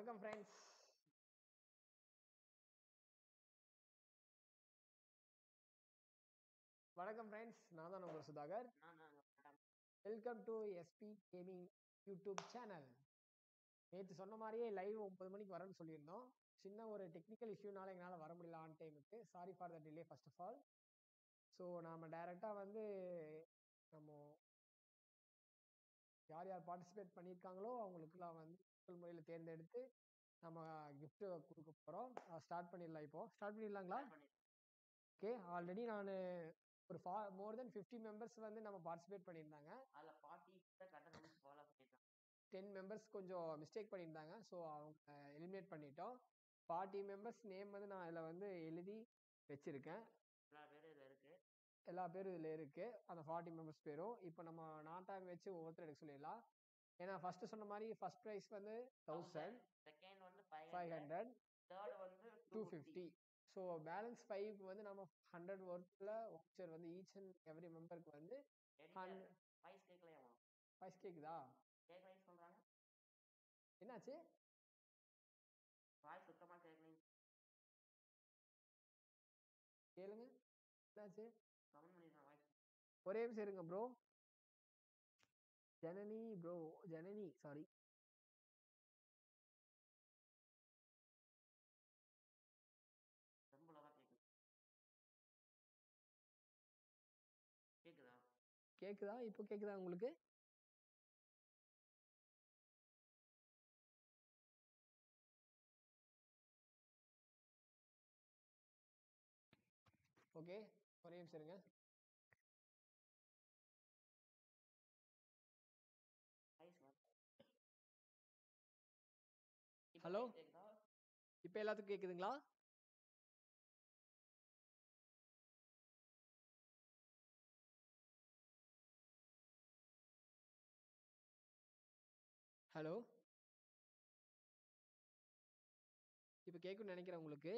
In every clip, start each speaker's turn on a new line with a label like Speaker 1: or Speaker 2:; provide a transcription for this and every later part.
Speaker 1: வணக்கம் ஃப்ரெண்ட்ஸ் வணக்கம் ஃப்ரெண்ட்ஸ் நான் தான் உங்கள் சுதாகர்
Speaker 2: நான் தான் madam
Speaker 1: welcome to SP gaming YouTube channel நேற்று சொன்ன மாதிரியே லைவ் ஒன்பது மணிக்கு வரேன்னு சொல்லியிருந்தோம் சின்ன ஒரு டெக்னிக்கல் இஷ்யூனால எங்களால் வர முடியல ஆன் டைமுக்கு sorry for the delay first of all so நாம் டைரெக்டாக வந்து நம்ம யார் யார் பார்ட்டிசிபேட் பண்ணியிருக்காங்களோ அவங்களுக்குலாம் வந்து முதல் முறையில் தேர்ந்தெடுத்து நம்ம gift கொடுக்க போகிறோம் ஸ்டார்ட் பண்ணிடலாம் இப்போ ஸ்டார்ட் பண்ணிடலாங்களா ஓகே ஆல்ரெடி நான் ஒரு ஃபா மோர் தென் ஃபிஃப்டி மெம்பர்ஸ் வந்து நம்ம பார்ட்டிசிபேட் பண்ணியிருந்தாங்க
Speaker 2: அதுல பாட்டி கட்ட நம்ம ஃபாலோ பண்ணிருக்காங்க
Speaker 1: டென் மெம்பர்ஸ் கொஞ்சம் மிஸ்டேக் பண்ணியிருந்தாங்க ஸோ அவங்க எலிமினேட் பண்ணிட்டோம் ஃபார்ட்டி மெம்பர்ஸ் நேம் வந்து நான் இதில் வந்து எழுதி வச்சுருக்கேன்
Speaker 2: எல்லா பேரும் இதுல இருக்கு
Speaker 1: எல்லா பேரும் இதில் இருக்குது அந்த ஃபார்ட்டி மெம்பர்ஸ் பேரும் இப்போ நம்ம நாட்டாம வச்சு ஒவ்வொருத்தர் எடுக்க சொல்லிடலாம் ஏன்னா ஃபர்ஸ்ட் சொன்ன மாதிரி ஃபர்ஸ்ட் ப்ரைஸ் வந்து தௌசண்ட்
Speaker 2: செகண்ட் வந்து ஃபைவ்
Speaker 1: ஃபைவ் ஹண்ட்ரட்
Speaker 2: தேர்ட் வந்து
Speaker 1: டூ ஃபிஃப்டி ஸோ பேலன்ஸ் ஃபைவ்க்கு வந்து நம்ம ஹண்ட்ரட் ஒர்க்கில் வவுச்சர் வந்து ஈச் அண்ட் எவ்ரி மெம்பருக்கு வந்து hundred-
Speaker 2: வாய்ஸ் கேட்கலையாமா
Speaker 1: ஃபைஸ் கேக்குதா
Speaker 2: கேட்கலை சொல்றாங்க
Speaker 1: என்னாச்சு
Speaker 2: வாய்ஸ் சுத்தமா கேட்கலைன்னு
Speaker 1: கேளுங்க என்னாச்சு
Speaker 2: கமெண்ட் பண்ணிருக்கான் வாய்ஸ்
Speaker 1: ஒரே நிமிஷம் இருங்க bro Janani bro Janani sorry
Speaker 2: ரொம்ப லவா கேக்குது கேக்குதா
Speaker 1: கேக்குதா இப்போ கேக்குதா உங்களுக்கு ஓகே ஒரே நிமிஷம் இருங்க
Speaker 2: வாய்ஸ்
Speaker 1: Hello?
Speaker 2: கேக்குதா
Speaker 1: இப்போ எல்லாத்துக்கும் கேக்குதுங்களா ஹலோ இப்போ கேட்கும்னு நினைக்கிறேன் உங்களுக்கு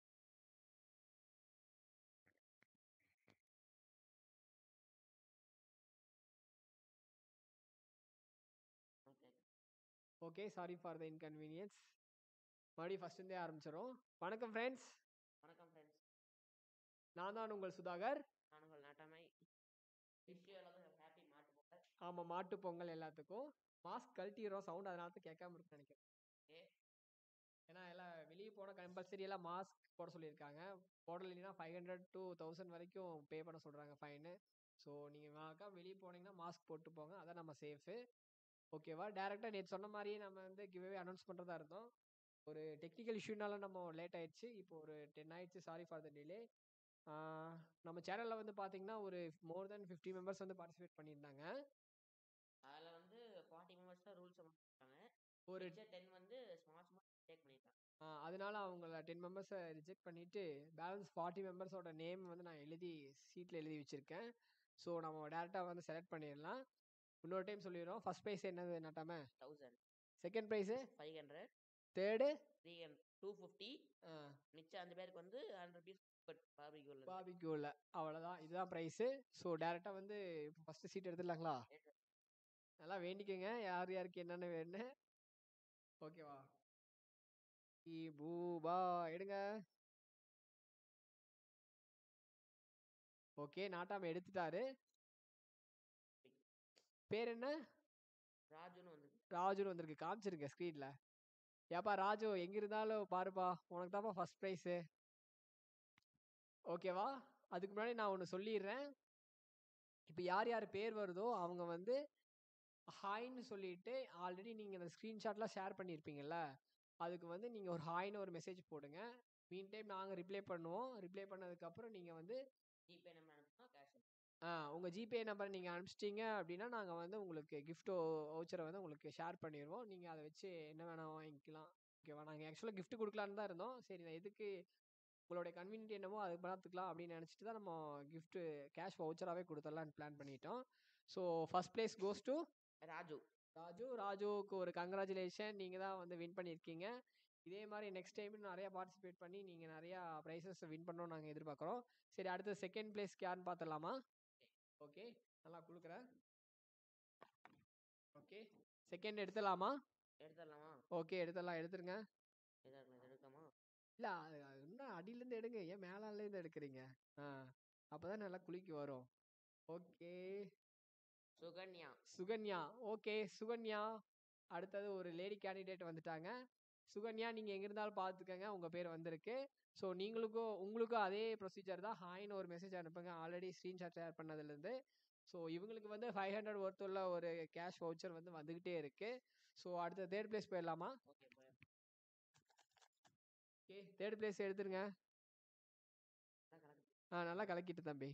Speaker 2: ம், கேக்குது
Speaker 1: okay sorry for the inconvenience மறுபடியும் first இருந்தே ஆரம்பிச்சிடும் வணக்கம் ஃப்ரெண்ட்ஸ்
Speaker 2: வணக்கம் ஃப்ரெண்ட்ஸ்
Speaker 1: நான் தான் உங்கள் சுதாகர்
Speaker 2: நான் உங்கள் நாட்டாமை விஷயம் எல்லாத்துக்கும் ஹாப்பி மாட்டு போங்க
Speaker 1: ஆமாம் மாட்டு பொங்கல் எல்லாத்துக்கும் மாஸ்க் கழட்டிடுறோம் சவுண்ட் அதனால தான் கேட்காம இருக்குன்னு நினைக்கிறேன்
Speaker 2: Okay.
Speaker 1: ஏன்னா எல்லாம் வெளியே போன கம்பல்சரி எல்லாம் மாஸ்க் போட சொல்லியிருக்காங்க போடலைன்னா ஃபைவ் ஹண்ட்ரட் டூ தௌசண்ட் வரைக்கும் பே பண்ண சொல்கிறாங்க ஃபைனு ஸோ நீங்கள் வாக்கா வெளியே போனீங்கன்னா மாஸ்க் போட்டு போங்க அதான் நம்ம சேஃபு ஓகேவா டேரெக்டாக நேற்று சொன்ன மாதிரியே நம்ம வந்து கிவ்வே அனௌன்ஸ் பண்ணுறதா இருந்தோம் ஒரு டெக்னிக்கல் இஷ்யூனால நம்ம லேட் ஆயிடுச்சு இப்போ ஒரு டென் ஆயிடுச்சு சாரி ஃபார் த டிலே நம்ம சேனலில் வந்து பார்த்தீங்கன்னா ஒரு மோர் தென் ஃபிஃப்டி மெம்பர்ஸ் வந்து பார்ட்டிசிபேட் பண்ணியிருந்தாங்க
Speaker 2: அதுல வந்து ஃபார்ட்டி மெம்பர்ஸ் தான் ரூல்ஸ் பண்ணிருக்காங்க
Speaker 1: ஒரு
Speaker 2: டென் வந்து ஸ்மார்ட் ஸ்மார்ட் டேக் பண்ணிருக்காங்க
Speaker 1: ஆ, அதனால அவங்கள டென் மெம்பர்ஸை ரிஜெக்ட் பண்ணிட்டு பேலன்ஸ் ஃபார்ட்டி மெம்பர்ஸோட நேம் வந்து நான் எழுதி சீட்டில் எழுதி வச்சிருக்கேன் ஸோ நம்ம டேரெக்டாக வந்து செலக்ட் பண்ணிடலாம் இன்னொரு டைம் சொல்லிடுறோம் ஃபர்ஸ்ட் ப்ரைஸ் என்னது நட்டாம
Speaker 2: thousand
Speaker 1: second prize
Speaker 2: five hundred
Speaker 1: third
Speaker 2: three hundred two fifty மிச்சம் அஞ்சு பேருக்கு வந்து ஹண்ட்ரட் பீஸ் பார்பிக்யூல
Speaker 1: பாபிக்யூவில் அவ்வளோதான் இதுதான் ப்ரைஸு ஸோ டேரெக்டாக வந்து இப்போ ஃபஸ்ட்டு சீட் எடுத்துடலாங்களா நல்லா வேண்டிக்கோங்க யார் யாருக்கு என்னென்ன வேணும்னு ஓகேவா ஈ பூபா எடுங்க ஓகே நாட்டாம எடுத்துட்டாரு பேர் என்ன
Speaker 2: ராஜுன்னு வந்து
Speaker 1: ராஜுன்னு வந்திருக்கு காமிச்சிருக்க ஸ்க்ரீன்ல ஏப்பா ராஜு எங்க இருந்தாலும் பாருப்பா உனக்கு தான்ப்பா ஃபர்ஸ்ட் ப்ரைஸு ஓகேவா அதுக்கு முன்னாடி நான் ஒன்று சொல்லிடுறேன் இப்போ யார் யார் பேர் வருதோ அவங்க வந்து ஹாய்ன்னு சொல்லிட்டு ஆல்ரெடி நீங்கள் அந்த ஸ்க்ரீன்ஷாட்லாம் ஷேர் பண்ணியிருப்பீங்கல்ல அதுக்கு வந்து நீங்கள் ஒரு ஹாய்னு ஒரு மெசேஜ் போடுங்க மீன் டைம் நாங்கள் ரிப்ளை பண்ணுவோம் ரிப்ளை பண்ணதுக்கப்புறம் நீங்கள் வந்து
Speaker 2: ஜிபே நம்ம அனுப்புனா கேஷ்
Speaker 1: ஆ உங்கள் ஜிபே நம்பர் நீங்கள் அனுப்பிச்சிட்டிங்க அப்படின்னா நாங்கள் வந்து உங்களுக்கு கிஃப்ட் வவுச்சரை வந்து உங்களுக்கு ஷேர் பண்ணிடுவோம் நீங்கள் அதை வச்சு என்ன வேணால் வாங்கிக்கலாம் ஓகேவா நாங்கள் ஆக்சுவலாக gift கொடுக்கலான்னு தான் இருந்தோம் சரி நான் எதுக்கு உங்களுடைய கன்வீனியன்ட் என்னமோ அது பார்த்துக்கலாம் அப்படின்னு நினச்சிட்டு தான் நம்ம gift கேஷ் வவுச்சராகவே கொடுத்துடலான்னு பிளான் பண்ணிட்டோம் so first place goes to
Speaker 2: Raju
Speaker 1: Raju ராஜுவுக்கு ஒரு கங்க்ராச்சுலேஷன் நீங்கள் தான் வந்து வின் பண்ணியிருக்கீங்க இதே மாதிரி நெக்ஸ்ட் டைம் நிறையா பார்ட்டிசிபேட் பண்ணி நீங்கள் நிறையா ப்ரைஸஸ் வின் பண்ணணும்னு நாங்கள் எதிர்பார்க்குறோம் சரி அடுத்து செகண்ட் பிளேஸ்க்கு யாருன்னு பார்த்துடலாமா ஓகே நல்லா கொடுக்குறேன் ஓகே செகண்ட் எடுத்துடலாமா
Speaker 2: எடுத்துடலாமா
Speaker 1: ஓகே எடுத்துடலாம் எடுத்துருங்க
Speaker 2: இதா இருக்கும் இது எடுக்காமா
Speaker 1: இல்ல அது அது இன்னும் அடியிலேருந்து எடுங்க ஏன் மேலாலேருந்து எடுக்கிறீங்க ஆ அப்பதான் நல்லா குளிக்கு வரும் ஓகே
Speaker 2: சுகன்யா
Speaker 1: சுகன்யா ஓகே சுகன்யா அடுத்தது ஒரு லேடி கேண்டிடேட் வந்துட்டாங்க சுகன்யா நீங்கள் எங்கே இருந்தாலும் பார்த்துக்கங்க உங்கள் பேர் வந்திருக்கு ஸோ நீங்களுக்கும் உங்களுக்கும் அதே ப்ரொசீஜர் தான் ஹாய்னு ஒரு மெசேஜ் அனுப்புங்க ஆல்ரெடி ஸ்க்ரீன்ஷாட் ஷேர் பண்ணதுலேருந்து ஸோ இவங்களுக்கு வந்து ஃபைவ் ஹண்ட்ரட் ஒர்த் உள்ள ஒரு கேஷ் வவுச்சர் வந்து வந்துக்கிட்டே இருக்கு ஸோ அடுத்த தேர்ட் பிளேஸ் போயிடலாமா
Speaker 2: ஓகே போய்
Speaker 1: ஓகே தேர்ட் பிளேஸ் எடுத்துருங்க
Speaker 2: கலக்கு
Speaker 1: ஆ நல்லா கலக்கிட்டு தம்பி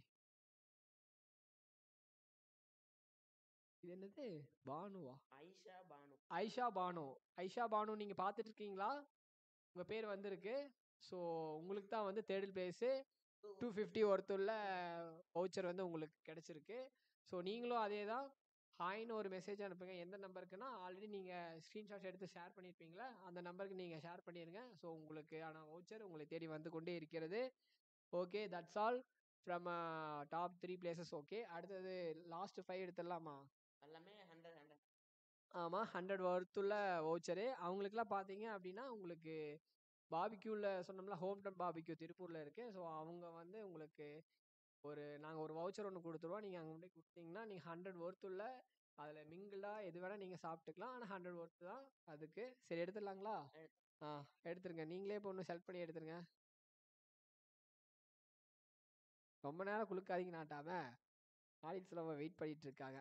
Speaker 1: இது என்னது பானுவா
Speaker 2: ஐஷா பானு
Speaker 1: ஐஷா பானு ஐஷா பானு நீங்கள் பார்த்துட்டு இருக்கீங்களா உங்கள் பேர் வந்திருக்கு ஸோ உங்களுக்கு தான் வந்து தேர்ட் பிளேஸு டூ ஃபிஃப்டி ஒருத்துள்ள வவுச்சர் வந்து உங்களுக்கு கிடச்சிருக்கு ஸோ நீங்களும் அதே தான் ஹாய்னு ஒரு மெசேஜ் அனுப்புங்க எந்த நம்பருக்குன்னா ஆல்ரெடி நீங்கள் ஸ்க்ரீன்ஷாட் எடுத்து ஷேர் பண்ணியிருப்பீங்களா அந்த நம்பருக்கு நீங்கள் ஷேர் பண்ணிடுங்க ஸோ உங்களுக்கு ஆன வவுச்சர் உங்களை தேடி வந்து கொண்டே இருக்கிறது okay that's all from top three places okay அடுத்தது லாஸ்ட் ஃபைவ் எடுத்துடலாமா
Speaker 2: எல்லாமே ஹண்ட்ரட் ஹண்ட்ரட்
Speaker 1: ஆமாம் ஹண்ட்ரட் ஒர்த்துள்ள வவுச்சரு அவங்களுக்குலாம் பார்த்தீங்க அப்படின்னா உங்களுக்கு பாபிக்யூவில் சொன்னோம்ல ஹோம் டவுன் பாபிக்யூ திருப்பூரில் இருக்குது ஸோ அவங்க வந்து உங்களுக்கு ஒரு நாங்கள் ஒரு வவுச்சர் ஒன்று கொடுத்துருவோம் நீங்கள் அங்கே கொண்டு போய் கொடுத்தீங்கன்னா நீங்கள் ஹண்ட்ரட் ஒர்த்துள்ள அதில் மிங்கிளாக எது வேணால் நீங்கள் சாப்பிட்டுக்கலாம் ஆனால் ஹண்ட்ரட் ஒர்த்து தான் அதுக்கு சரி எடுத்துடலாங்களா ஆ எடுத்துருங்க நீங்களே இப்போ ஒன்று செலக்ட் பண்ணி எடுத்துருங்க ரொம்ப நேரம் குளுக்காதீங்க நாட்டாம ஆடியன்ஸில் நம்ம வெயிட் பண்ணிட்டு இருக்காங்க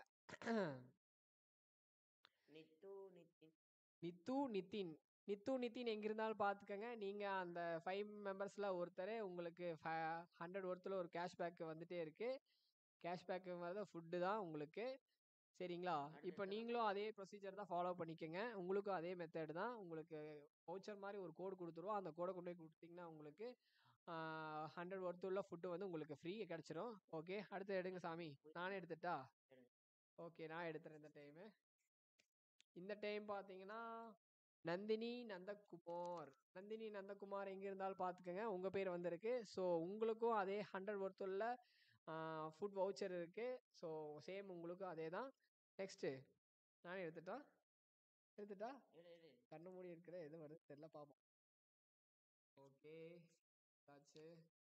Speaker 2: நித்து நித்தின்
Speaker 1: நித்து நிதின் நித்து நிதின் எங்க இருந்தாலும் பார்த்துக்கங்க நீங்கள் அந்த ஃபைவ் மெம்பர்ஸில் ஒருத்தர் உங்களுக்கு ஹண்ட்ரட் ஒருத்தில் ஒரு கேஷ்பேக் வந்துட்டே இருக்கு கேஷ்பேக்கு மாதிரி ஃபுட்டு தான் உங்களுக்கு சரிங்களா
Speaker 2: அடுத்து
Speaker 1: இப்போ
Speaker 2: எடுத்துடலாம்.
Speaker 1: நீங்களும் அதே ப்ரொசீஜர் தான் ஃபாலோ பண்ணிக்கோங்க உங்களுக்கும் அதே மெத்தட் தான் உங்களுக்கு வவுச்சர் மாதிரி ஒரு கோடு கொடுத்துருவோம் அந்த கோடை கொண்டு போய் கொடுத்தீங்கன்னா உங்களுக்கு ஹண்ட்ரட் ஒர்த்துள்ள ஃபுட்டு வந்து உங்களுக்கு ஃப்ரீ கிடச்சிரும் ஓகே அடுத்து எடுங்க சாமி நானே எடுத்துட்டா
Speaker 2: எடுங்க.
Speaker 1: ஓகே நான் எடுத்துறேன் இந்த டைமு இந்த டைம் பார்த்தீங்கன்னா நந்தினி நந்தகுமார் நந்தினி நந்தகுமார் எங்கே இருந்தாலும் பார்த்துக்கோங்க உங்கள் பேர் வந்திருக்கு ஸோ உங்களுக்கும் அதே ஹண்ட்ரட் ஒர்த்துள்ள ஃபுட் வவுச்சர் இருக்குது ஸோ சேம் உங்களுக்கும் அதே தான் நெக்ஸ்ட்டு நானே எடுத்துட்டா எடுத்துட்டா
Speaker 2: எடு எடு
Speaker 1: கண்ணு மூடி இருக்கிற எது வருது தெரியல பார்ப்போம் ஓகே ஆச்சு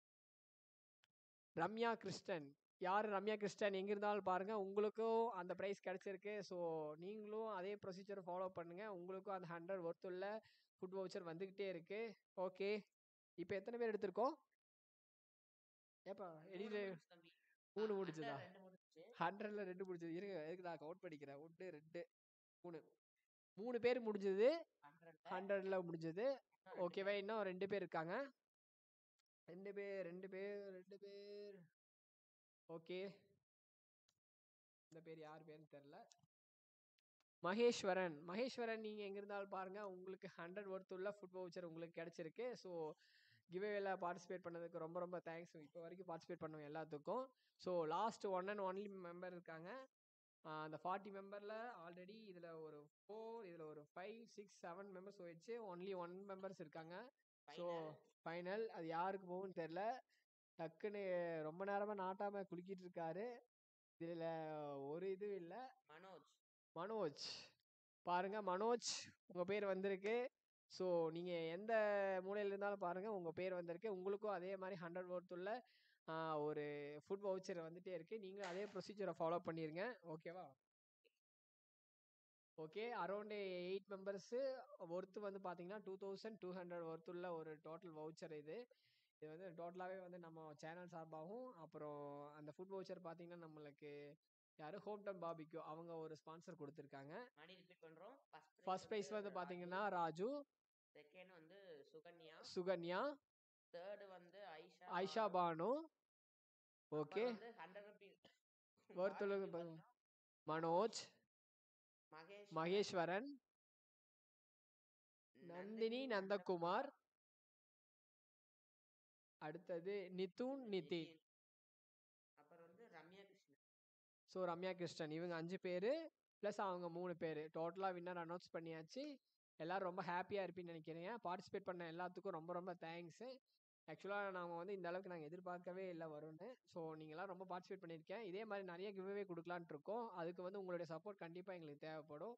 Speaker 1: ரம்யா கிருஷ்ணன் யார் ரம்யா கிருஷ்ணன் எங்கே இருந்தாலும் பாருங்கள் உங்களுக்கும் அந்த ப்ரைஸ் கிடச்சிருக்கு ஸோ நீங்களும் அதே ப்ரொசீஜரை ஃபாலோ பண்ணுங்கள் உங்களுக்கும் அந்த ஹண்ட்ரட் ஒர்த்துள்ள ஃபுட் வவுச்சர் வந்துக்கிட்டே இருக்கு ஓகே இப்போ எத்தனை பேர் எடுத்திருக்கோம் ஏப்பா
Speaker 2: மூணு
Speaker 1: எடியில்
Speaker 2: முடிச்சு தம்பி
Speaker 1: மூணு
Speaker 2: ஆ,
Speaker 1: முடிச்சதா
Speaker 2: hundred ரெண்டு முடிச்சு
Speaker 1: ஹண்ட்ரட்ல ரெண்டு முடிச்சது இருங்க எதுக்கு நான் கவுண்ட் பண்ணிக்கிறேன் ஒன்று ரெண்டு மூணு மூணு பேர் முடிஞ்சது
Speaker 2: ஹண்ட்ரட்ல
Speaker 1: ஹண்ட்ரட்ல முடிஞ்சது
Speaker 2: இன்னும் ரெண்டு
Speaker 1: ஓகேவா இன்னும் ரெண்டு பேர் இருக்காங்க ரெண்டு பேர் ரெண்டு பேர் ரெண்டு பேர் ஓகே இந்த பேர் யார் பேர்னு தெரில மகேஸ்வரன் மகேஸ்வரன் நீங்கள் எங்கே இருந்தாலும் பாருங்கள் உங்களுக்கு ஹண்ட்ரட் ஒர்த் உள்ள ஃபுட் வவுச்சர் உங்களுக்கு கிடச்சிருக்கு ஸோ கிவேவேல பார்ட்டிசிபேட் பண்ணதுக்கு ரொம்ப ரொம்ப தேங்க்ஸ் இப்போ வரைக்கும் பார்ட்டிசிபேட் பண்ணவங்க எல்லாத்துக்கும் so last one and only member இருக்காங்க ஆஹ் அந்த ஃபார்ட்டி மெம்பரில் ஆல்ரெடி இதில் ஒரு ஃபோர் இதில் ஒரு ஃபைவ் சிக்ஸ் செவன் மெம்பர்ஸ் வச்சு ஒன்லி ஒன் மெம்பர்ஸ் இருக்காங்க ஸோ
Speaker 2: final.
Speaker 1: ஃபைனல் அது யாருக்கு போகும்னு தெரில டக்குன்னு ரொம்ப நேரமாக நாட்டாமல் குலுக்கிட்டு இருக்காரு இதில் ஒரு இது இல்லை
Speaker 2: மனோஜ்
Speaker 1: மனோஜ் பாருங்க மனோஜ் உங்கள் பேர் வந்திருக்கு ஸோ நீங்கள் எந்த மூலையில் இருந்தாலும் பாருங்கள் உங்கள் பேர் வந்திருக்கு உங்களுக்கும் அதே மாதிரி ஹண்ட்ரட் ஒர்த்துள்ள ஒரு ஃபுட் வவுச்சர் வந்துட்டே இருக்கு நீங்களும் அதே ப்ரொசீஜரை ஃபாலோ பண்ணிடுங்க ஓகேவா okay around eight members worth வந்து பார்த்தீங்கன்னா டூ தௌசண்ட் டூ ஹண்ட்ரட் ஒர்த்துள்ள ஒரு டோட்டல் வவுச்சர் இது இது வந்து டோட்டலாகவே வந்து நம்ம சேனல் சார்பாகவும் அப்புறம் அந்த ஃபுட் வவுச்சர் பார்த்தீங்கன்னா நம்மளுக்கு யாரு ஹோம் டம் பாபிக்யூ அவங்க ஒரு ஸ்பான்சர் கொடுத்துருக்காங்க
Speaker 2: மணி ரிப்பீட் பண்றோம்
Speaker 1: ஃபர்ஸ்ட் ப்ரைஸ் வந்து பார்த்தீங்கன்னா ராஜு
Speaker 2: செகண்ட் வந்து சுகன்யா
Speaker 1: சுகன்யா
Speaker 2: தேர்ட் வந்து ஐஷா
Speaker 1: ஐஷா பானு ஓகே
Speaker 2: வந்து ஹண்ட்ரட் ருபீஸ்
Speaker 1: ஒருத்தருக்கு பாருங்க. மனோஜ்
Speaker 2: மகேஷ்
Speaker 1: மகேஸ்வரன் நந்தினி நந்தகுமார் அடுத்தது நித்துன் நிதின்
Speaker 2: அப்புறம் வந்து ரம்யா கிருஷ்ணன்
Speaker 1: ஸோ ரம்யா கிருஷ்ணன் இவங்க அஞ்சு பேர் ப்ளஸ் அவங்க மூணு பேர் டோட்டலாக வின்னர் அனௌன்ஸ் பண்ணியாச்சு எல்லாரும் ரொம்ப ஹாப்பியாக இருப்பீங்கன்னு நினைக்கிறீங்க பார்ட்டிசிபேட் பண்ண எல்லாத்துக்கும் ரொம்ப ரொம்ப தேங்க்ஸு ஆக்சுவலாக நாங்கள் வந்து இந்த அளவுக்கு நாங்கள் எதிர்பார்க்கவே இல்லை வரும்னு ஸோ நீங்களாம் ரொம்ப பார்ட்டிசிபேட் பண்ணியிருக்கேன் இதே மாதிரி நிறைய கிவ்வே கொடுக்கலான்ட்டு இருக்கோம் அதுக்கு வந்து உங்களுடைய சப்போர்ட் கண்டிப்பாக எங்களுக்கு தேவைப்படும்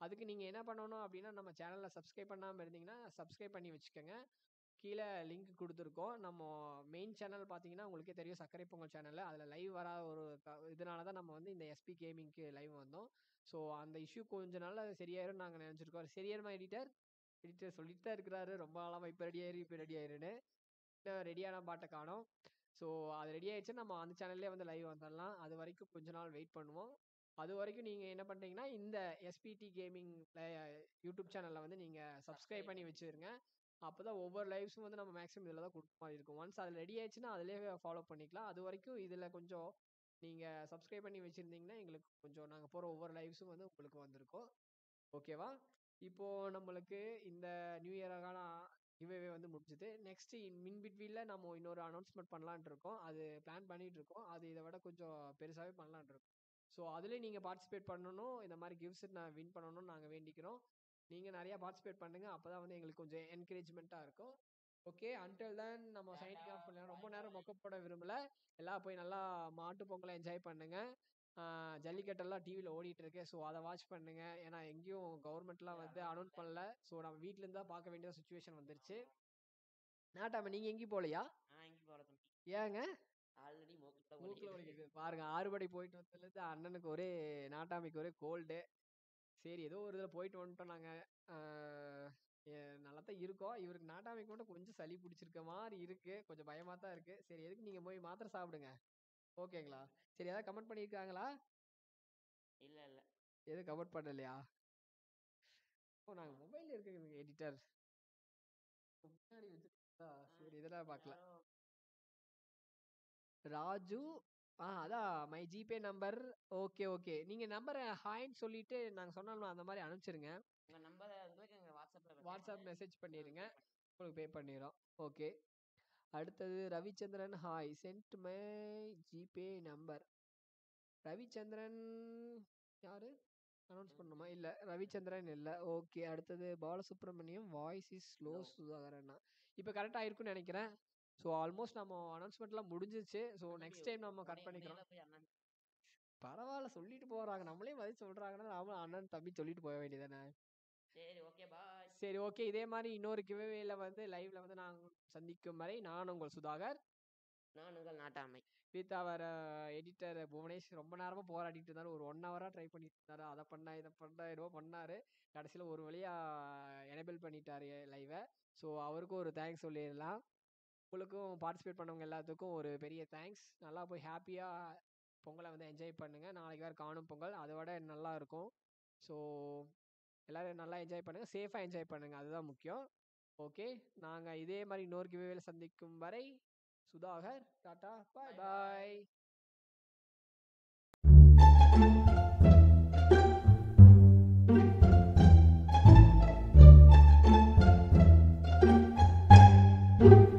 Speaker 1: அதுக்கு நீங்கள் என்ன பண்ணணும் அப்படின்னா நம்ம சேனலில் சப்ஸ்கிரைப் பண்ணாமல் இருந்தீங்கன்னா சப்ஸ்கிரைப் பண்ணி வச்சுக்கோங்க கீழே லிங்க் கொடுத்துருக்கோம் நம்ம மெயின் சேனல் பார்த்தீங்கன்னா உங்களுக்கே தெரியும் சர்க்கரை பொங்கல் சேனலில் அதில் லைவ் வராத ஒரு க இதனால தான் நம்ம வந்து இந்த எஸ்பி கேமிங்க்கு லைவ் வந்தோம் ஸோ அந்த இஷ்யூ கொஞ்ச நாள் அது சரியாயிரும் நாங்கள் நினச்சிருக்கோம் சரியாயிருமா எடிட்டர் எடிட்டர் சொல்லிட்டு தான் இருக்கிறாரு ரொம்ப நாளாக இப்போ ரெடி ஆயிரு இப்போ ரெடி ஆயிருன்னு இன்னும் ரெடியான பாட்டை காணோம் ஸோ அது ரெடி ஆயிடுச்சு நம்ம அந்த சேனல்லே வந்து லைவ் வந்துடலாம் அது வரைக்கும் கொஞ்ச நாள் வெயிட் பண்ணுவோம் அது வரைக்கும் நீங்கள் என்ன பண்ணுறீங்கன்னா இந்த எஸ்பிடி கேமிங் யூடியூப் சேனலில் வந்து நீங்கள் சப்ஸ்கிரைப் பண்ணி வச்சுருங்க அப்போ தான் ஒவ்வொரு லைவ்ஸும் வந்து நம்ம மேக்ஸிமம் இதில் தான் கொடுக்க மாதிரி இருக்கும் ஒன்ஸ் அது ரெடி ஆயிடுச்சுன்னா அதிலே ஃபாலோ பண்ணிக்கலாம் அது வரைக்கும் இதில் கொஞ்சம் நீங்கள் சப்ஸ்கிரைப் பண்ணி வச்சுருந்தீங்கன்னா எங்களுக்கு கொஞ்சம் நாங்கள் போகிற ஒவ்வொரு லைவ்ஸும் வந்து உங்களுக்கு வந்திருக்கும் ஓகேவா இப்போது நம்மளுக்கு இந்த நியூ இயரான கிவ்அவே வந்து முடிஞ்சுது நெக்ஸ்ட் மின் பிட்வீனில் நம்ம இன்னொரு அனௌன்ஸ்மெண்ட் பண்ணலான் இருக்கோம் அது பிளான் பண்ணிட்டு இருக்கோம் அது இதை விட கொஞ்சம் பெருசாகவே பண்ணலான் இருக்கோம் ஸோ அதுலேயும் நீங்கள் பார்ட்டிசிபேட் பண்ணணும் இந்த மாதிரி கிஃப்ட்ஸ் நான் வின் பண்ணணும்னு நாங்கள் வேண்டிக்கிறோம் நீங்கள் நிறையா பார்ட்டிசிபேட் பண்ணுங்கள் அப்போ தான் வந்து எங்களுக்கு கொஞ்சம் என்கரேஜ்மெண்ட்டாக இருக்கும் ஓகே அன்டில் தான் நம்ம சைனிங் ஆஃப் பண்ணலாம் ரொம்ப நேரம் மொக்க போட விரும்பல எல்லாம் போய் நல்லா மாட்டு பொங்கலை என்ஜாய் பண்ணுங்க ஆஹ் ஜல்லிக்கட்டெல்லாம் டிவியில் ஓடிட்டு இருக்கு ஸோ அதை வாட்ச் பண்ணுங்க ஏன்னா எங்கேயும் கவர்மெண்ட்லாம் வந்து அனௌன்ஸ் பண்ணல ஸோ நம்ம வீட்ல இருந்து தான் பார்க்க வேண்டிய சுச்சுவேஷன் வந்துருச்சு நாட்டாம நீங்க எங்கேயும் போகலையா
Speaker 2: நான் எங்கேயும் போகல தம்பி
Speaker 1: ஏங்க
Speaker 2: ஆல்ரெடி மூக்கில்
Speaker 1: மூக்கில் வலிக்குது பாருங்க ஆறுபடை போயிட்டு வந்ததுலேருந்து அண்ணனுக்கு ஒரே நாட்டாமைக்கு ஒரே கோல்டு சரி ஏதோ ஒரு இதில் போயிட்டு வந்துட்டோம் நாங்கள் நல்லா தான் இருக்கோம் இவருக்கு நாட்டாமைக்கு மட்டும் கொஞ்சம் சளி பிடிச்சிருக்க மாதிரி இருக்கு கொஞ்சம் பயமாக தான் இருக்கு சரி எதுக்கு நீங்கள் போய் மாத்திரை சாப்பிடுங்க ஓகேங்களா சரி ஏதாவது கமெண்ட் பண்ணியிருக்காங்களா
Speaker 2: இல்ல இல்ல
Speaker 1: எதுவும் கமெண்ட் பண்ணலையா ஓ நாங்கள் மொபைல் இருக்குங்க எடிட்டர் முன்னாடி வச்சுருக்கா சரி இதெல்லாம் பார்க்கல
Speaker 2: யாரோ
Speaker 1: ராஜு ஆ அதான் my GPay number okay okay நீங்கள் நம்பரை ஹாய்ன்னு சொல்லிட்டு நாங்கள் சொன்னாலும் அந்த மாதிரி அனுப்பிச்சிருங்க
Speaker 2: உங்க நம்பரை உங்களுக்கு எங்க வாட்ஸ்அப்ல
Speaker 1: வாட்ஸ்அப் மெசேஜ் பண்ணிடுங்க உங்களுக்கு பே பண்ணிடுறோம் ஓகே அடுத்தது Ravichandran hi send my GPay number Ravichandran யாரு அனௌன்ஸ் பண்ணணுமா இல்லை ரவிச்சந்திரன் இல்லை ஓகே அடுத்தது Balasubramaniam voice is slow
Speaker 2: Low.
Speaker 1: சுதாகரண்ணா இப்போ கரெக்டாக இருக்குன்னு நினைக்கிறேன் ஸோ ஆல்மோஸ்ட் நம்ம அனௌன்ஸ்மெண்ட்லாம் முடிஞ்சிருச்சு ஸோ நெக்ஸ்ட் டைம் நம்ம கட் பண்ணிக்கிறோம்
Speaker 2: போய் அண்ணன்
Speaker 1: பரவாயில்ல சொல்லிட்டு போறாங்க நம்மளே பதில் சொல்றாங்கன்னா நாமளும் அண்ணன் தம்பி சொல்லிட்டு போக வேண்டியதானே
Speaker 2: சரி ஓகே பாய்
Speaker 1: சரி ஓகே இதே மாதிரி இன்னொரு கிவ்வேல வந்து லைவ்ல வந்து நாங்கள் சந்திக்கும் வரை நான் உங்கள் சுதாகர்
Speaker 2: நான் உங்கள் நாட்டாமை
Speaker 1: வித் அவர் எடிட்டர் புவனேஷ் ரொம்ப நேரமாக போராடிட்டு இருந்தாரு ஒரு ஒன் ஹவராக ட்ரை பண்ணிட்டு இருந்தாரு அதை பண்ணா இதை பண்ணா ஏதோ பண்ணாரு கடைசியில் ஒரு வழியாக எனேபிள் பண்ணிட்டாரு லைவை ஸோ அவருக்கும் ஒரு தேங்க்ஸ் சொல்லிடலாம் உங்களுக்கும் பார்ட்டிசிபேட் பண்ணவங்க எல்லாத்துக்கும் ஒரு பெரிய தேங்க்ஸ் நல்லா போய் ஹாப்பியாக பொங்கலை வந்து என்ஜாய் பண்ணுங்கள் நாளைக்கு வேறு காணும் பொங்கல் அதை விட நல்லா இருக்கும் ஸோ எல்லோரும் நல்லா என்ஜாய் பண்ணுங்கள் சேஃபாக என்ஜாய் பண்ணுங்கள் அதுதான் முக்கியம் ஓகே நாங்கள் இதே மாதிரி இன்னொரு கிவேவில் சந்திக்கும் வரை Sudhakar tata bye
Speaker 2: Bye bye.
Speaker 1: Bye
Speaker 3: thank you